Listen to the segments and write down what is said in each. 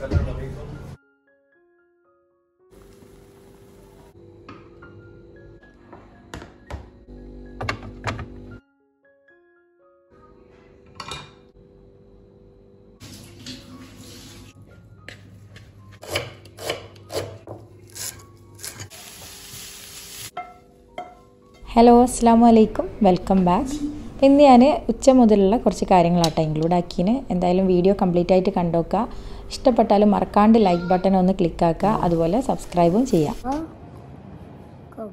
السلام عليكم hello അസ്സാം വലൈക്കും welcome back ഇന്ന് ഞാൻ ഉച്ച മുതലുള്ള കുറച്ച് കാര്യങ്ങളാട്ടോ ഇൻക്ലൂഡ് ആക്കിന് എന്തായാലും വീഡിയോ കംപ്ലീറ്റ് ആയിട്ട് കണ്ടോക്കുക ഇഷ്ടപ്പെട്ടാലും മറക്കാണ്ട് ലൈക്ക് ബട്ടൺ ഒന്ന് ക്ലിക്ക് ആക്കുക അതുപോലെ സബ്സ്ക്രൈബും ചെയ്യാം Go.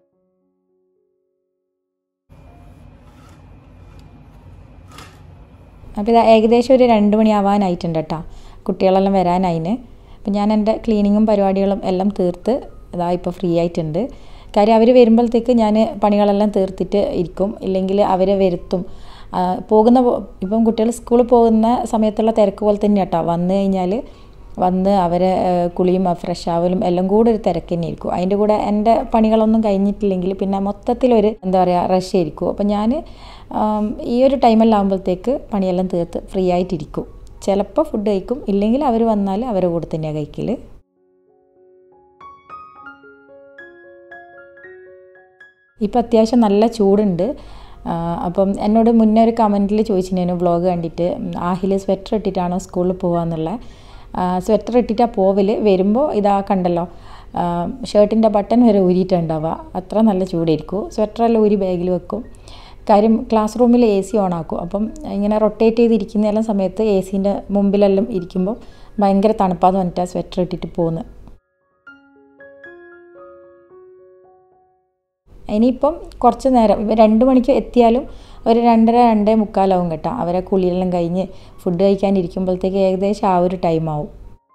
അപ്പോൾ ഇത് ഏകദേശം ഒരു രണ്ട് മണിയാവാനായിട്ടുണ്ട് കേട്ടോ കുട്ടികളെല്ലാം വരാനായിന് അപ്പം ഞാൻ എൻ്റെ ക്ലീനിങ്ങും പരിപാടികളും എല്ലാം തീർത്ത് ഇതാ ഇപ്പോൾ ഫ്രീ ആയിട്ടുണ്ട് കാര്യം അവർ വരുമ്പോഴത്തേക്ക് ഞാൻ പണികളെല്ലാം തീർത്തിട്ട് ഇരിക്കും ഇല്ലെങ്കിൽ അവരെ വരുത്തും ആ, പോകുന്ന പോ- ഇപ്പം കുട്ടികൾ സ്കൂളിൽ പോകുന്ന സമയത്തുള്ള തിരക്ക് പോലെ തന്നെ കേട്ടോ വന്നു കഴിഞ്ഞാൽ വന്ന് അവരെ ആ, കുളിയും ഫ്രഷ് ആവലും എല്ലാം കൂടെ ഒരു തിരക്ക് തന്നെ ആയിരിക്കും അതിൻ്റെ കൂടെ എൻ്റെ പണികളൊന്നും കഴിഞ്ഞിട്ടില്ലെങ്കിൽ പിന്നെ മൊത്തത്തിലൊരു എന്താ പറയുക റഷ് ആയിരിക്കും അപ്പം ഞാൻ ആം, ഈ ഒരു ടൈമെല്ലാം ആകുമ്പോഴത്തേക്ക് പണിയെല്ലാം തീർത്ത് ഫ്രീ ആയിട്ടിരിക്കും ചിലപ്പോൾ ഫുഡ് കഴിക്കും ഇല്ലെങ്കിൽ അവർ വന്നാൽ അവരെ കൂടെ തന്നെയാണ് കഴിക്കൽ ഇപ്പം അത്യാവശ്യം നല്ല ചൂടുണ്ട് ആ, അപ്പം എന്നോട് മുന്നേ ഒരു കമൻറ്റിൽ ചോദിച്ചിരുന്നു വ്ളോഗ് കണ്ടിട്ട് ആഹിൽ സ്വെറ്റർ ഇട്ടിട്ടാണോ സ്കൂളിൽ പോകാമെന്നുള്ള സ്വെറ്റർ ഇട്ടിട്ടാണ് പോവൽ വരുമ്പോൾ ഇതാ കണ്ടല്ലോ ഷർട്ടിൻ്റെ ബട്ടൺ വരെ ഊരിയിട്ടുണ്ടാവുക അത്ര നല്ല ചൂടായിരിക്കും സ്വെറ്ററെല്ലാം ഊരി ബാഗിൽ വെക്കും കാര്യം ക്ലാസ് റൂമിൽ എ സി ഓൺ ആക്കും അപ്പം ഇങ്ങനെ റൊട്ടേറ്റ് ചെയ്തിരിക്കുന്ന എല്ലാം സമയത്ത് എ സീൻ്റെ മുമ്പിലെല്ലാം ഇരിക്കുമ്പോൾ ഭയങ്കര തണുപ്പാന്ന് പറഞ്ഞിട്ടാണ് സ്വെറ്റർ ഇട്ടിട്ട് പോകുന്നത് ഇനിയിപ്പം കുറച്ച് നേരം ഇവ രണ്ട് മണിക്ക് എത്തിയാലും ഒരു രണ്ടര രണ്ടേ മുക്കാലാവും കേട്ടോ അവരെ കുളിയെല്ലാം കഴിഞ്ഞ് ഫുഡ് കഴിക്കാനിരിക്കുമ്പോഴത്തേക്ക് ഏകദേശം ആ ഒരു ടൈം ആവും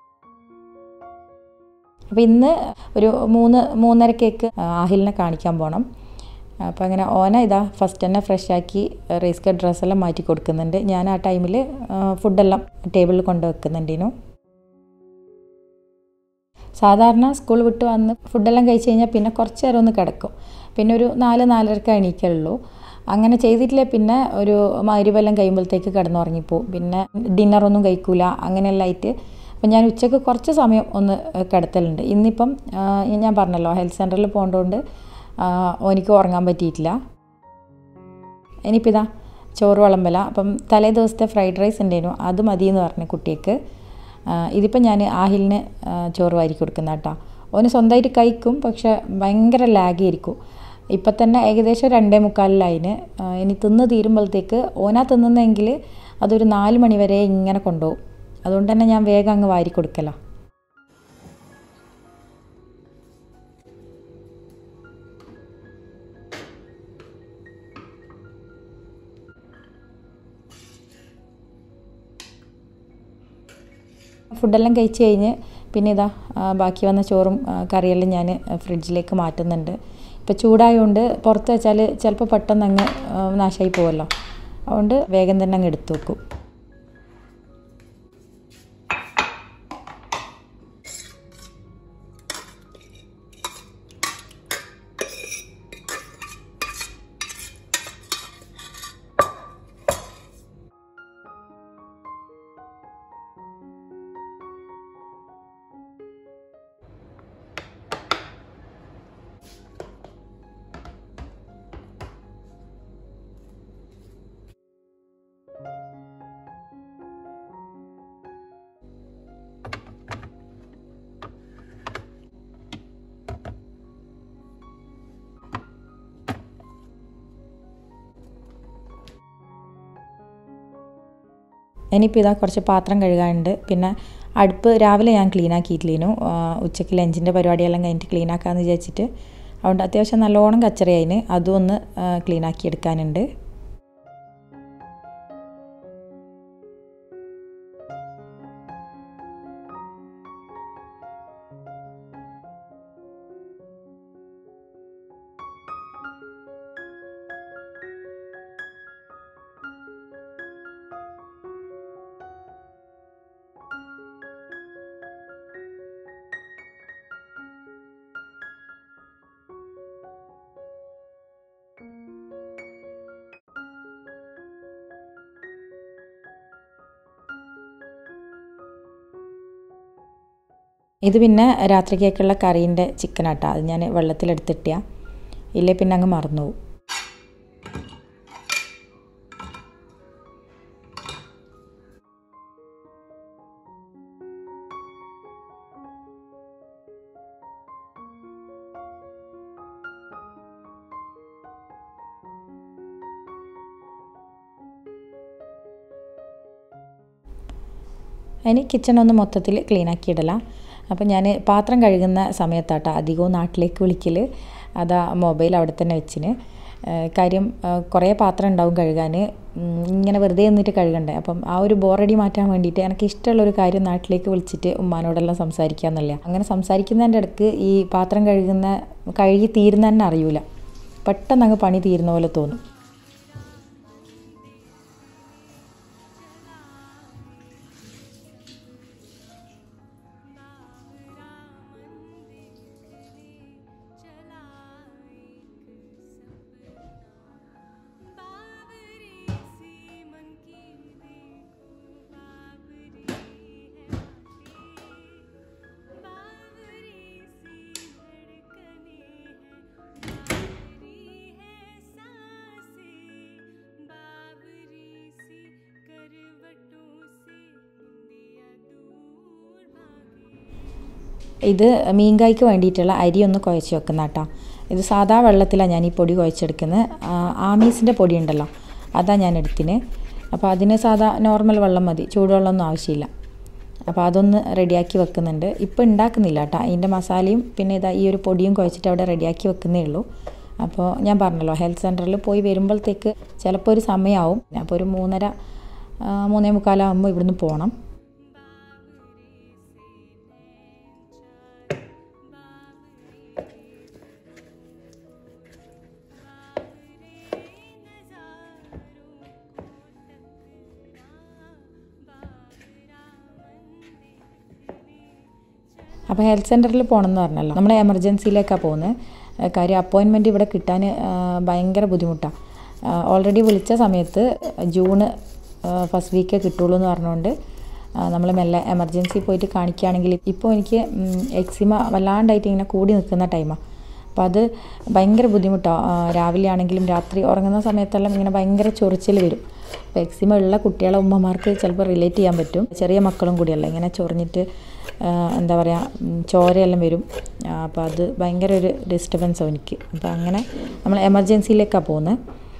അപ്പോൾ ഇന്ന് ഒരു മൂന്ന് മൂന്നരക്കേക്ക് ആഹിലിനെ കാണിക്കാൻ പോകണം അപ്പോൾ അങ്ങനെ ഓന ഇതാ ഫസ്റ്റ് തന്നെ ഫ്രഷ് ആക്കി റേസ് കട്ട് ഡ്രസ്സെല്ലാം മാറ്റി കൊടുക്കുന്നുണ്ട് ഞാൻ ആ ടൈമിൽ ഫുഡെല്ലാം ടേബിളിൽ കൊണ്ട് വെക്കുന്നുണ്ടേനു സാധാരണ സ്കൂൾ വിട്ട് വന്ന് ഫുഡെല്ലാം കഴിച്ച് കഴിഞ്ഞാൽ പിന്നെ കുറച്ച് നേരം ഒന്ന് കിടക്കും പിന്നെ ഒരു നാല് നാലരക്ക് എണീക്കുള്ളൂ അങ്ങനെ ചെയ്തിട്ടില്ലേ പിന്നെ ഒരു മരുവെല്ലാം കഴിയുമ്പോഴത്തേക്ക് കിടന്നുറങ്ങിപ്പോവും പിന്നെ ഡിന്നറൊന്നും കഴിക്കൂല അങ്ങനെയെല്ലാം ആയിട്ട് അപ്പം ഞാൻ ഉച്ചയ്ക്ക് കുറച്ച് സമയം ഒന്ന് കിടത്തലുണ്ട് ഇന്നിപ്പം ആ, ഞാൻ പറഞ്ഞല്ലോ ഹെൽത്ത് സെൻറ്ററിൽ പോകേണ്ടതുകൊണ്ട് എനിക്ക് ഉറങ്ങാൻ പറ്റിയിട്ടില്ല ഇനിയിപ്പോൾ ഇതാ ചോറ് വിളമ്പല അപ്പം തലേ ദിവസത്തെ ഫ്രൈഡ് റൈസ് ഉണ്ടായിരുന്നു അത് മതി എന്ന് പറഞ്ഞു കുട്ടിക്ക് ഇതിപ്പം ഞാൻ ആഹിലിന് ആ, ചോറ് വാരി കൊടുക്കുന്ന കേട്ടോ ഓന് സ്വന്തമായിട്ട് കഴിക്കും പക്ഷെ ഭയങ്കര ലാഗായിരിക്കും ഇപ്പം തന്നെ ഏകദേശം രണ്ടേ മുക്കാലിലായിന് ആ, ഇനി തിന്ന് തീരുമ്പോഴത്തേക്ക് ഓനാ തിന്നുന്നെങ്കിൽ അതൊരു നാല് മണി വരെ ഇങ്ങനെ കൊണ്ടുപോകും അതുകൊണ്ട് തന്നെ ഞാൻ വേഗം അങ്ങ് വാരി കൊടുക്കല ഫുഡെല്ലാം കഴിച്ച് കഴിഞ്ഞ് പിന്നെ ഇതാ ആ, ബാക്കി വന്ന ചോറും ആ, കറിയെല്ലാം ഞാൻ ഫ്രിഡ്ജിലേക്ക് മാറ്റുന്നുണ്ട് ഇപ്പോൾ ചൂടായതുകൊണ്ട് പുറത്ത് വെച്ചാൽ ചിലപ്പോൾ പെട്ടെന്ന് അങ്ങ് ആ, നാശമായി പോവല്ലോ അതുകൊണ്ട് വേഗം തന്നെ അങ്ങ് എടുത്തു വെക്കും ഇനിയിപ്പോൾ ഇതാ കുറച്ച് പാത്രം കഴുകാനുണ്ട് പിന്നെ അടുപ്പ് രാവിലെ ഞാൻ ക്ലീൻ ആക്കിയിട്ടില്ലേനു ആ, ഉച്ചയ്ക്ക് ലഞ്ചിൻ്റെ പരിപാടിയെല്ലാം കഴിഞ്ഞിട്ട് ക്ലീൻ ആക്കാമെന്ന് വിചാരിച്ചിട്ട് അതുകൊണ്ട് അത്യാവശ്യം നല്ലോണം കച്ചറയായിന് അതും ഒന്ന് ക്ലീൻ ആക്കി എടുക്കാനുണ്ട് ഇത് പിന്നെ രാത്രിക്കേക്കുള്ള കറീൻ്റെ ചിക്കനാട്ടോ അത് ഞാൻ വെള്ളത്തിലെടുത്തിട്ടിയ ഇല്ലേ പിന്നെ അങ്ങ് മറന്നു പോകും അതിന് കിച്ചൺ ഒന്ന് മൊത്തത്തിൽ ക്ലീൻ ആക്കി ഇടലാം അപ്പം ഞാൻ പാത്രം കഴുകുന്ന സമയത്താട്ടോ അധികവും നാട്ടിലേക്ക് വിളിക്കൽ അതാ മൊബൈൽ അവിടെ തന്നെ വെച്ചിന് കാര്യം കുറേ പാത്രം ഉണ്ടാവും കഴുകാൻ ഇങ്ങനെ വെറുതെ നിന്നിട്ട് കഴുകണ്ടേ അപ്പം ആ ഒരു ബോറടി മാറ്റാൻ വേണ്ടിയിട്ട് എനിക്ക് ഇഷ്ടമുള്ളൊരു കാര്യം നാട്ടിലേക്ക് വിളിച്ചിട്ട് ഉമ്മാനോടെല്ലാം സംസാരിക്കാമെന്നല്ല അങ്ങനെ സംസാരിക്കുന്നതിൻ്റെ ഇടയ്ക്ക് ഈ പാത്രം കഴുകുന്ന കഴുകി തീരുന്ന തന്നെ അറിയൂല പെട്ടെന്ന് അങ്ങ് പണി തീരുന്ന പോലെ തോന്നും ഇത് മീൻകായ്ക്ക് വേണ്ടിയിട്ടുള്ള അരി ഒന്ന് കുഴച്ച് വെക്കുന്ന കേട്ടോ ഇത് സാധാ വെള്ളത്തിലാണ് ഞാൻ ഈ പൊടി കുഴച്ചെടുക്കുന്നത് ആമീസിൻ്റെ പൊടി ഉണ്ടല്ലോ അതാണ് ഞാൻ എടുത്തിന് അപ്പോൾ അതിന് സാധാ നോർമൽ വെള്ളം മതി ചൂടുവെള്ളമൊന്നും ആവശ്യമില്ല അപ്പോൾ അതൊന്ന് റെഡിയാക്കി വെക്കുന്നുണ്ട് ഇപ്പോൾ ഉണ്ടാക്കുന്നില്ല കേട്ടോ അതിൻ്റെ മസാലയും പിന്നെ ഇതാ ഈ ഒരു പൊടിയും കുഴച്ചിട്ട് അവിടെ റെഡിയാക്കി വെക്കുന്നേ ഉള്ളൂ അപ്പോൾ ഞാൻ പറഞ്ഞല്ലോ ഹെൽത്ത് സെൻറ്ററിൽ പോയി വരുമ്പോഴത്തേക്ക് ചിലപ്പോൾ ഒരു സമയമാവും അപ്പോൾ ഒരു മൂന്നര മൂന്നേ മുക്കാലാകുമ്പോൾ ഇവിടുന്ന് പോകണം അപ്പോൾ ഹെൽത്ത് സെൻറ്ററിൽ പോകണമെന്ന് പറഞ്ഞല്ലോ നമ്മൾ എമർജൻസിയിലേക്കാണ് പോകുന്നത് കാര്യം അപ്പോയിൻമെൻറ്റ് ഇവിടെ കിട്ടാൻ ഭയങ്കര ബുദ്ധിമുട്ടാണ് ഓൾറെഡി വിളിച്ച സമയത്ത് ജൂണ് ഫസ്റ്റ് വീക്കേ കിട്ടുള്ളൂ എന്ന് പറഞ്ഞുകൊണ്ട് നമ്മൾ മെല്ലെ എമർജൻസി പോയിട്ട് കാണിക്കുകയാണെങ്കിൽ ഇപ്പോൾ എനിക്ക് എക്സിമ വല്ലാണ്ടായിട്ട് ഇങ്ങനെ കൂടി നിൽക്കുന്ന ടൈമാണ് അപ്പോൾ അത് ഭയങ്കര ബുദ്ധിമുട്ടാണ് രാവിലെ ആണെങ്കിലും രാത്രി ഉറങ്ങുന്ന സമയത്തെല്ലാം ഇങ്ങനെ ഭയങ്കര ചൊറിച്ചിൽ വരും അപ്പോൾ എക്സിമ ഉള്ള കുട്ടികളെ ഉമ്മമാർക്ക് ചിലപ്പോൾ റിലേറ്റ് ചെയ്യാൻ പറ്റും ചെറിയ മക്കളും കൂടിയല്ല ഇങ്ങനെ ചൊറിഞ്ഞിട്ട് എന്താ പറയുക ചോരയെല്ലാം വരും അപ്പോൾ അത് ഭയങ്കര ഒരു ഡിസ്റ്റർബൻസാണ് എനിക്ക് അപ്പോൾ അങ്ങനെ നമ്മൾ എമർജൻസിയിലേക്കാണ് പോകുന്നത്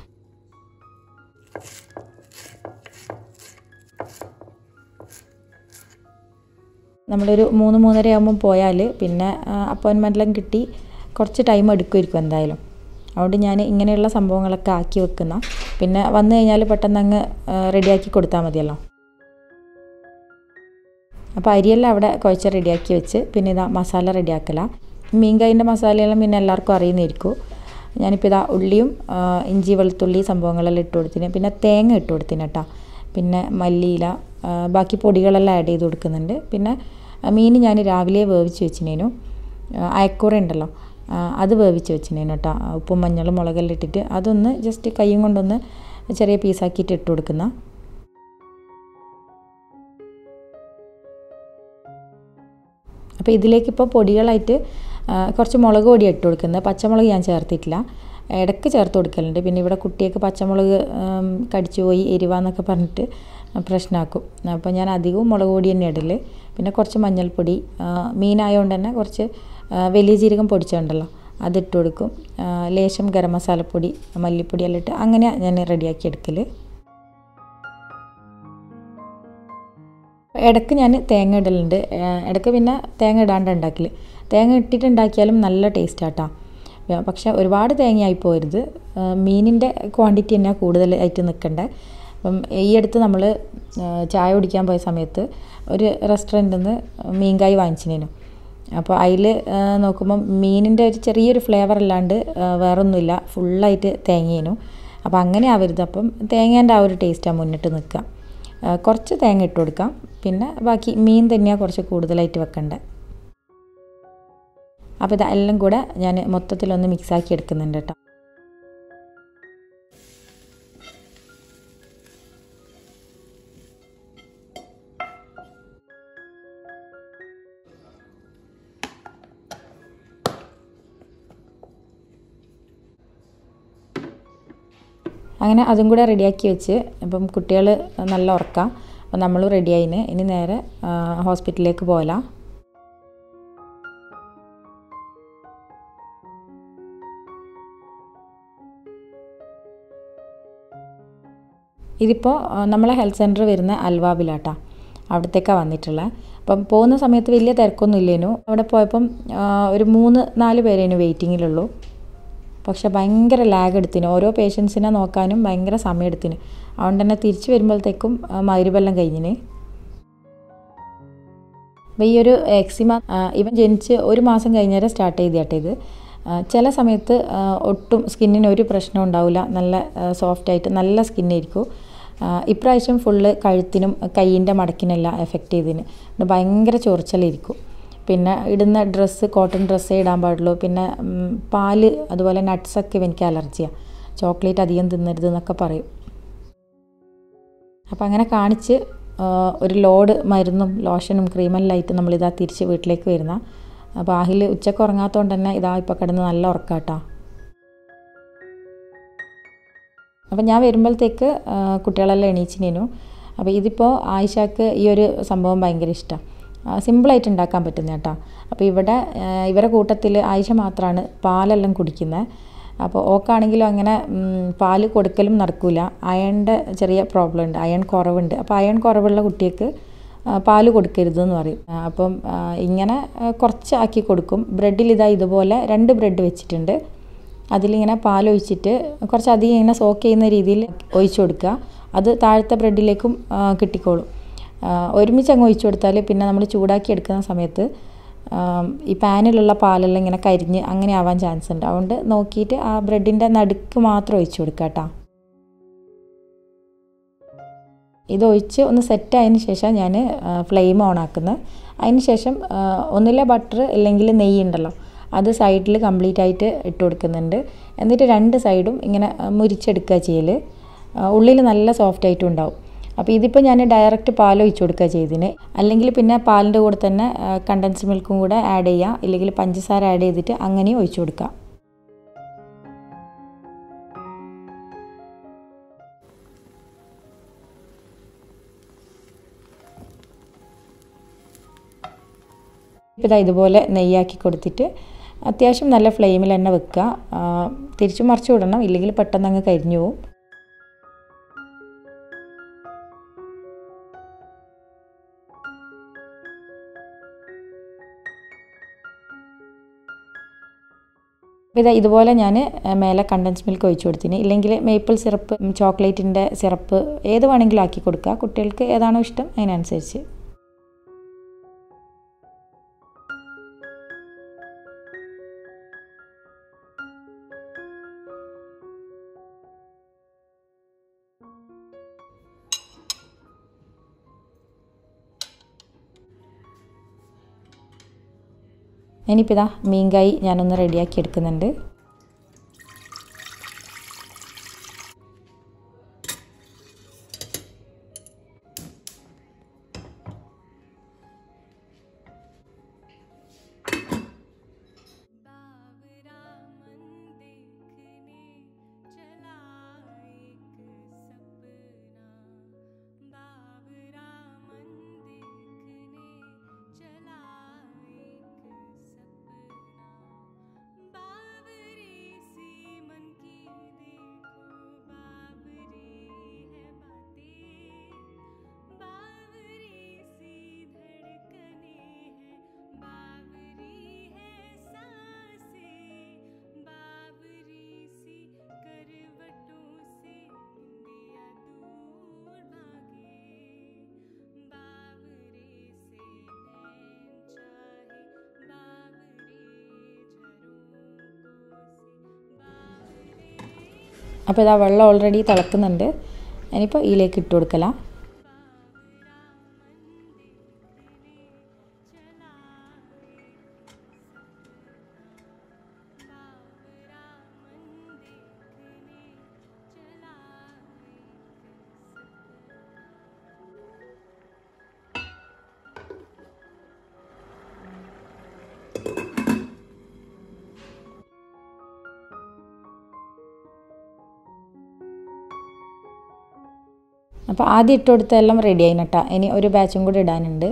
നമ്മളൊരു മൂന്ന് മൂന്നര ആകുമ്പം പോയാൽ പിന്നെ അപ്പോയിൻമെൻറ്റെല്ലാം കിട്ടി കുറച്ച് ടൈം എടുക്കുമായിരിക്കും എന്തായാലും അതുകൊണ്ട് ഞാൻ ഇങ്ങനെയുള്ള സംഭവങ്ങളൊക്കെ ആക്കി വെക്കുന്ന പിന്നെ വന്നു കഴിഞ്ഞാൽ പെട്ടെന്ന് അങ്ങ് റെഡിയാക്കി കൊടുത്താൽ മതിയല്ലോ അപ്പോൾ അരിയെല്ലാം അവിടെ കുഴച്ച് റെഡിയാക്കി വെച്ച് പിന്നെ ഇതാ മസാല റെഡിയാക്കല മീൻകായിൻ്റെ മസാലയെല്ലാം പിന്നെ എല്ലാവർക്കും അറിയുന്നതായിരിക്കും ഞാനിപ്പോൾ ഇതാ ഉള്ളിയും ഇഞ്ചി വെളുത്തുള്ളി സംഭവങ്ങളെല്ലാം ഇട്ട് കൊടുത്തിന് പിന്നെ തേങ്ങ ഇട്ട് കൊടുത്തിന് കേട്ടോ പിന്നെ മല്ലിയില ബാക്കി പൊടികളെല്ലാം ആഡ് ചെയ്ത് കൊടുക്കുന്നുണ്ട് പിന്നെ മീൻ ഞാൻ രാവിലെ വേവിച്ച് വെച്ചിനേനു അയക്കൂറ ഉണ്ടല്ലോ അത് വേവിച്ച് വെച്ചിനേനു കേട്ടോ ഉപ്പും മഞ്ഞളും മുളകെല്ലാം ഇട്ടിട്ട് അതൊന്ന് ജസ്റ്റ് കൈയും കൊണ്ടൊന്ന് ചെറിയ പീസാക്കിയിട്ട് ഇട്ട് കൊടുക്കുന്ന അപ്പോൾ ഇതിലേക്കിപ്പോൾ പൊടികളായിട്ട് കുറച്ച് മുളക് പൊടി ഇട്ട് കൊടുക്കുന്നത് പച്ചമുളക് ഞാൻ ചേർത്തിട്ടില്ല ഇടയ്ക്ക് ചേർത്ത് കൊടുക്കലുണ്ട് പിന്നെ ഇവിടെ കുട്ടിയൊക്കെ പച്ചമുളക് കടിച്ചു പോയി എരിവാന്നൊക്കെ പറഞ്ഞിട്ട് പ്രശ്നമാക്കും അപ്പോൾ ഞാൻ അധികവും മുളക് പൊടി തന്നെ ഇടൽ പിന്നെ കുറച്ച് മഞ്ഞൾപ്പൊടി മീനായതുകൊണ്ട് തന്നെ കുറച്ച് വലിയ ജീരകം പൊടിച്ചുണ്ടല്ലോ അതിട്ട് കൊടുക്കും ലേശം ഗരം മസാലപ്പൊടി മല്ലിപ്പൊടി എല്ലാം ഇട്ട് അങ്ങനെ ഞാൻ റെഡിയാക്കി എടുക്കൽ ഇടയ്ക്ക് ഞാൻ തേങ്ങ ഇടലുണ്ട് ഇടയ്ക്ക് പിന്നെ തേങ്ങ ഇടാണ്ട് ഉണ്ടാക്കൽ തേങ്ങ ഇട്ടിട്ട് ഉണ്ടാക്കിയാലും നല്ല ടേസ്റ്റ് ആട്ടാ പക്ഷെ ഒരുപാട് തേങ്ങയായി പോരുത് മീനിൻ്റെ ക്വാണ്ടിറ്റി തന്നെ കൂടുതലായിട്ട് നിൽക്കണ്ടേ അപ്പം ഈ അടുത്ത് നമ്മൾ ചായ കുടിക്കാൻ പോയ സമയത്ത് ഒരു റെസ്റ്റോറൻറ്റിൽ നിന്ന് മീൻകായി വാങ്ങിച്ചിനേനു അപ്പോൾ അതിൽ നോക്കുമ്പം മീനിൻ്റെ ഒരു ചെറിയൊരു ഫ്ലേവർ അല്ലാണ്ട് വേറൊന്നുമില്ല ഫുള്ളായിട്ട് തേങ്ങയേനു അപ്പോൾ അങ്ങനെ ആവരുത് അപ്പം തേങ്ങേൻ്റെ ആ ഒരു ടേസ്റ്റാണ് മുന്നിട്ട് നിൽക്കുക കുറച്ച് തേങ്ങ ഇട്ട് കൊടുക്കാം പിന്നെ ബാക്കി മീൻ തന്നെയാണ് കുറച്ച് കൂടുതലായിട്ട് വെക്കേണ്ടത് അപ്പോൾ ഇതെല്ലാം കൂടെ ഞാൻ മൊത്തത്തിലൊന്ന് മിക്സാക്കി എടുക്കുന്നുണ്ട് കേട്ടോ അങ്ങനെ അതും കൂടെ റെഡിയാക്കി വെച്ച് അപ്പം കുട്ടികൾ നല്ല ഉറക്കാം അപ്പം നമ്മളും റെഡിയായിന് ഇനി നേരെ ആ, ഹോസ്പിറ്റലിലേക്ക് പോകലാം ഇതിപ്പോൾ നമ്മളെ ഹെൽത്ത് സെൻറ്റർ വരുന്ന അൽവാബിലാട്ടാ അവിടത്തേക്കാണ് വന്നിട്ടുള്ളത് അപ്പം പോകുന്ന സമയത്ത് വലിയ തിരക്കൊന്നും ഇല്ലേനു അവിടെ പോയപ്പം ആ, ഒരു മൂന്ന് നാല് പേരേനു വെയിറ്റിങ്ങിലുള്ളൂ പക്ഷെ ഭയങ്കര ലാഗ് എടുത്തിന് ഓരോ പേഷ്യൻസിനെ നോക്കാനും ഭയങ്കര സമയം എടുത്തിന് അതുകൊണ്ട് തന്നെ തിരിച്ചു വരുമ്പോഴത്തേക്കും മരുവെല്ലാം കഴിഞ്ഞിന് അപ്പോൾ ഈ ഒരു എക്സിമ ആ, ഇവൻ ജനിച്ച് ഒരു മാസം കഴിഞ്ഞേരം സ്റ്റാർട്ട് ചെയ്തേട്ടെ ഇത് ആ, ചില സമയത്ത് ആ, ഒട്ടും സ്കിന്നിന് ഒരു പ്രശ്നം ഉണ്ടാവില്ല നല്ല സോഫ്റ്റ് ആയിട്ട് നല്ല സ്കിന്നായിരിക്കും ഇപ്രാവശ്യം ഫുള്ള് കഴുത്തിനും കൈയിൻ്റെ മടക്കിനെല്ലാം എഫക്റ്റ് ചെയ്തതിന് ഇത് ഭയങ്കര ചൊറിച്ചലായിരിക്കും പിന്നെ ഇടുന്ന ഡ്രസ്സ് കോട്ടൺ ഡ്രസ്സേ ഇടാൻ പാടുള്ളൂ പിന്നെ ഉം, പാല് അതുപോലെ നട്ട്സൊക്കെ എനിക്ക് അലർജിയാണ് ചോക്ലേറ്റ് അധികം തിന്നരുത് എന്നൊക്കെ പറയും അപ്പം അങ്ങനെ കാണിച്ച് ആ, ഒരു ലോഡ് മരുന്നും ലോഷനും ക്രീമെല്ലാം ആയിട്ട് നമ്മളിതാ തിരിച്ച് വീട്ടിലേക്ക് വരുന്ന അപ്പോൾ ആഹിൽ ഉച്ചക്ക് ഉറങ്ങാത്തതുകൊണ്ട് തന്നെ ഇതാ ഇപ്പോൾ കിടന്ന് നല്ല ഉറക്കാട്ടാ അപ്പം ഞാൻ വരുമ്പോഴത്തേക്ക് ആ, കുട്ടികളെല്ലാം എണീച്ചിനേനു അപ്പോൾ ഇതിപ്പോൾ ആയിഷാക്ക് ഈ ഒരു സംഭവം ഭയങ്കര ഇഷ്ടമാണ് സിമ്പിളായിട്ട് ഉണ്ടാക്കാൻ പറ്റുന്ന കേട്ടോ അപ്പോൾ ഇവിടെ ആ, ഇവരെ കൂട്ടത്തിൽ ആയിഷ മാത്രമാണ് പാലെല്ലാം കുടിക്കുന്നത് അപ്പോൾ ഓക്കാണെങ്കിലും അങ്ങനെ ഉം, പാല് കൊടുക്കലും നടക്കില്ല അയണിൻ്റെ ചെറിയ പ്രോബ്ലം ഉണ്ട് അയൺ കുറവുണ്ട് അപ്പോൾ അയൺ കുറവുള്ള കുട്ടിക്ക് ആ, പാല് കൊടുക്കരുത് എന്ന് പറയും ആ, അപ്പം ആ, ഇങ്ങനെ ആ, കുറച്ച് ആക്കി കൊടുക്കും ബ്രെഡിൽ ഇതാ ഇതുപോലെ രണ്ട് ബ്രെഡ് വെച്ചിട്ടുണ്ട് അതിലിങ്ങനെ പാലൊഴിച്ചിട്ട് കുറച്ചധികം ഇങ്ങനെ സോക്ക് ചെയ്യുന്ന രീതിയിൽ ഒഴിച്ചു കൊടുക്കുക അത് താഴത്തെ ബ്രെഡിലേക്കും ആ, കിട്ടിക്കോളും ആ, ഒരുമിച്ച് അങ്ങ് ഒഴിച്ചു കൊടുത്താൽ പിന്നെ നമ്മൾ ചൂടാക്കി എടുക്കുന്ന സമയത്ത് ആ, ഈ പാനിലുള്ള പാലെല്ലാം ഇങ്ങനെ കരിഞ്ഞ് അങ്ങനെ ആവാൻ ചാൻസ് ഉണ്ട് അതുകൊണ്ട് നോക്കിയിട്ട് ആ ബ്രെഡിൻ്റെ നടുക്ക് മാത്രം ഒഴിച്ചു കൊടുക്കുക കേട്ടോ ഇത് ഒഴിച്ച് ഒന്ന് സെറ്റ് ആയതിന് ശേഷം ഞാൻ ഫ്ലെയിം ഓൺ ആക്കുന്നത് അതിന് ശേഷം ആ, ഒന്നിലെ ബട്ടർ അല്ലെങ്കിൽ നെയ്യ് ഉണ്ടല്ലോ അത് സൈഡിൽ കംപ്ലീറ്റ് ആയിട്ട് ഇട്ട് കൊടുക്കുന്നുണ്ട് എന്നിട്ട് രണ്ട് സൈഡും ഇങ്ങനെ ആ, മുരിച്ചെടുക്കുക ചെയ്യൽ ഉള്ളിൽ നല്ല സോഫ്റ്റ് ആയിട്ടും ഉണ്ടാവും അപ്പോൾ ഇതിപ്പോൾ ഞാൻ ഡയറക്റ്റ് പാൽ ഒഴിച്ച് കൊടുക്കുക ചെയ്തിന് അല്ലെങ്കിൽ പിന്നെ പാലിൻ്റെ കൂടെ തന്നെ കണ്ടൻസ് മിൽക്കും കൂടെ ആഡ് ചെയ്യുക ഇല്ലെങ്കിൽ പഞ്ചസാര ആഡ് ചെയ്തിട്ട് അങ്ങനെയും ഒഴിച്ചു കൊടുക്കുക ഇപ്പോൾ ഇതാ ഇതുപോലെ നെയ്യാക്കി കൊടുത്തിട്ട് അത്യാവശ്യം നല്ല ഫ്ലെയിമിൽ തന്നെ വെക്കുക ആ, തിരിച്ചു മറിച്ച് വിടണം ഇല്ലെങ്കിൽ പെട്ടെന്ന് അങ്ങ് കരിഞ്ഞു പോകും അപ്പോൾ ഇതാ ഇതുപോലെ ഞാൻ മേലെ കണ്ടൻസ് മിൽക്ക് ഒഴിച്ചു കൊടുത്തിന് ഇല്ലെങ്കിൽ മേപ്പിൾ സിറപ്പ് ചോക്ലേറ്റിൻ്റെ സിറപ്പ് ഏത് വേണമെങ്കിലും ആക്കി കൊടുക്കുക കുട്ടികൾക്ക് ഏതാണോ ഇഷ്ടം അതിനനുസരിച്ച് ഇനിയിപ്പോൾ ഇതാ മീൻകായി ഞാനൊന്ന് റെഡിയാക്കി എടുക്കുന്നുണ്ട് बावरा मन देखने चला एक सपना बावरा मन देखने चला एक सपना बावरी सी मन की देखो बावरी है बातें बावरी सी धड़कने हैं बावरी है सांसें बावरी सी करवटों से इंडिया दूर भागे बावरे से नैन चाहे बावरे झरोकों से बावरे അപ്പോൾ ഇതാ വെള്ളം ഓൾറെഡി തിളക്കുന്നുണ്ട് ഇനിയിപ്പോൾ ഇതിലേക്ക് ഇട്ട് കൊടുക്കലാം അപ്പോൾ ആദ്യം ഇട്ട് കൊടുത്ത എല്ലാം റെഡി ആയിനട്ടാ ഇനി ഒരു ബാച്ചും കൂടി ഇടാനുണ്ട്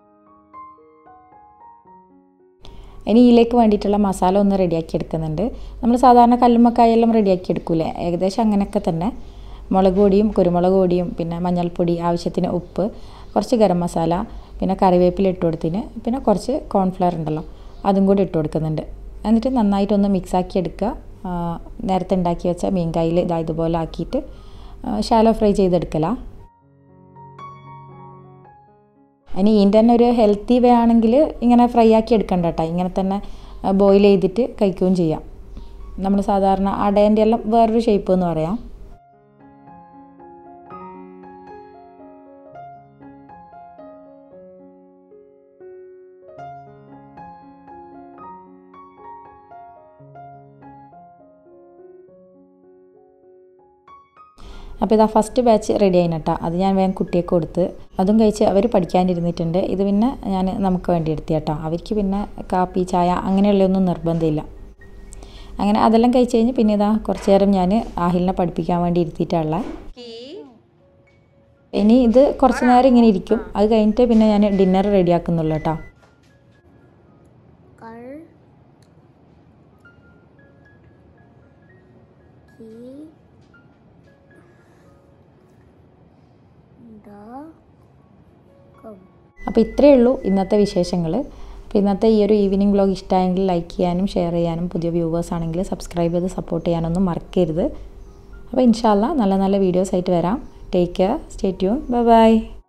ഇനി ഇതിലേക്ക് വേണ്ടിയിട്ടുള്ള മസാല ഒന്ന് റെഡിയാക്കി എടുക്കുന്നുണ്ട് നമ്മൾ സാധാരണ കല്ലുമ്മക്കായെല്ലാം റെഡിയാക്കി എടുക്കൂലേ ഏകദേശം അങ്ങനെയൊക്കെ തന്നെ മുളക് പൊടിയും കുരുമുളക് പൊടിയും പിന്നെ മഞ്ഞൾപ്പൊടി ആവശ്യത്തിന് ഉപ്പ് കുറച്ച് ഗരം മസാല പിന്നെ കറിവേപ്പില ഇട്ട് കൊടുത്തിന് പിന്നെ കുറച്ച് കോൺഫ്ലവർ ഉണ്ടല്ലോ അതും കൂടി ഇട്ട് കൊടുക്കുന്നുണ്ട് എന്നിട്ട് നന്നായിട്ടൊന്ന് മിക്സാക്കി എടുക്കുക ആ, നേരത്തെ ഉണ്ടാക്കി വെച്ച മീൻകായിൽ ഇതാ ഇതുപോലെ ആക്കിയിട്ട് ഷാലോ ഫ്രൈ ചെയ്തെടുക്കലാ ഇനി ഇതിൻ്റെ തന്നെ ഒരു ഹെൽത്തി വേ ആണെങ്കിൽ ഇങ്ങനെ ഫ്രൈ ആക്കി എടുക്കണ്ട കേട്ടോ ഇങ്ങനെ തന്നെ ബോയിൽ ചെയ്തിട്ട് കഴിക്കുകയും ചെയ്യാം നമ്മൾ സാധാരണ അടേൻ്റെ എല്ലാം വേറൊരു ഷേപ്പ് എന്ന് പറയാം അപ്പോൾ ഇതാ ഫസ്റ്റ് ബാച്ച് റെഡി ആയിനട്ടാ അത് ഞാൻ വേഗം കുട്ടിയൊക്കെ കൊടുത്ത് അതും കഴിച്ച് അവർ പഠിക്കാനിരുന്നിട്ടുണ്ട് ഇത് പിന്നെ ഞാൻ നമുക്ക് വേണ്ടി എടുത്തിയാട്ടോ അവർക്ക് പിന്നെ കാപ്പി ചായ അങ്ങനെയുള്ളതൊന്നും നിർബന്ധമില്ല അങ്ങനെ അതെല്ലാം കഴിച്ച് കഴിഞ്ഞ് പിന്നെ ഇതാ കുറച്ച് നേരം ഞാൻ ആഹിലിനെ പഠിപ്പിക്കാൻ വേണ്ടി ഇരുത്തിയിട്ടുള്ള ഇനി ഇത് കുറച്ച് നേരം ഇങ്ങനെ ഇരിക്കും അത് കഴിഞ്ഞിട്ട് പിന്നെ ഞാൻ ഡിന്നർ റെഡിയാക്കുന്നുള്ളൂ കേട്ടോ कर की द कब അപ്പോൾ ഇത്രയേ ഉള്ളൂ ഇന്നത്തെ വിശേഷങ്ങൾ അപ്പോൾ ഇന്നത്തെ ഈ ഒരു ഈവനിങ് വ്ലോഗ് ഇഷ്ടമായെങ്കിൽ ലൈക്ക് ചെയ്യാനും ഷെയർ ചെയ്യാനും പുതിയ വ്യൂവേഴ്സ് ആണെങ്കിൽ സബ്സ്ക്രൈബ് ചെയ്ത് സപ്പോർട്ട് ചെയ്യാനൊന്നും മറക്കരുത് അപ്പോൾ ഇൻഷാല്ല നല്ല നല്ല വീഡിയോസ് ആയിട്ട് വരാം take care stay tune bye by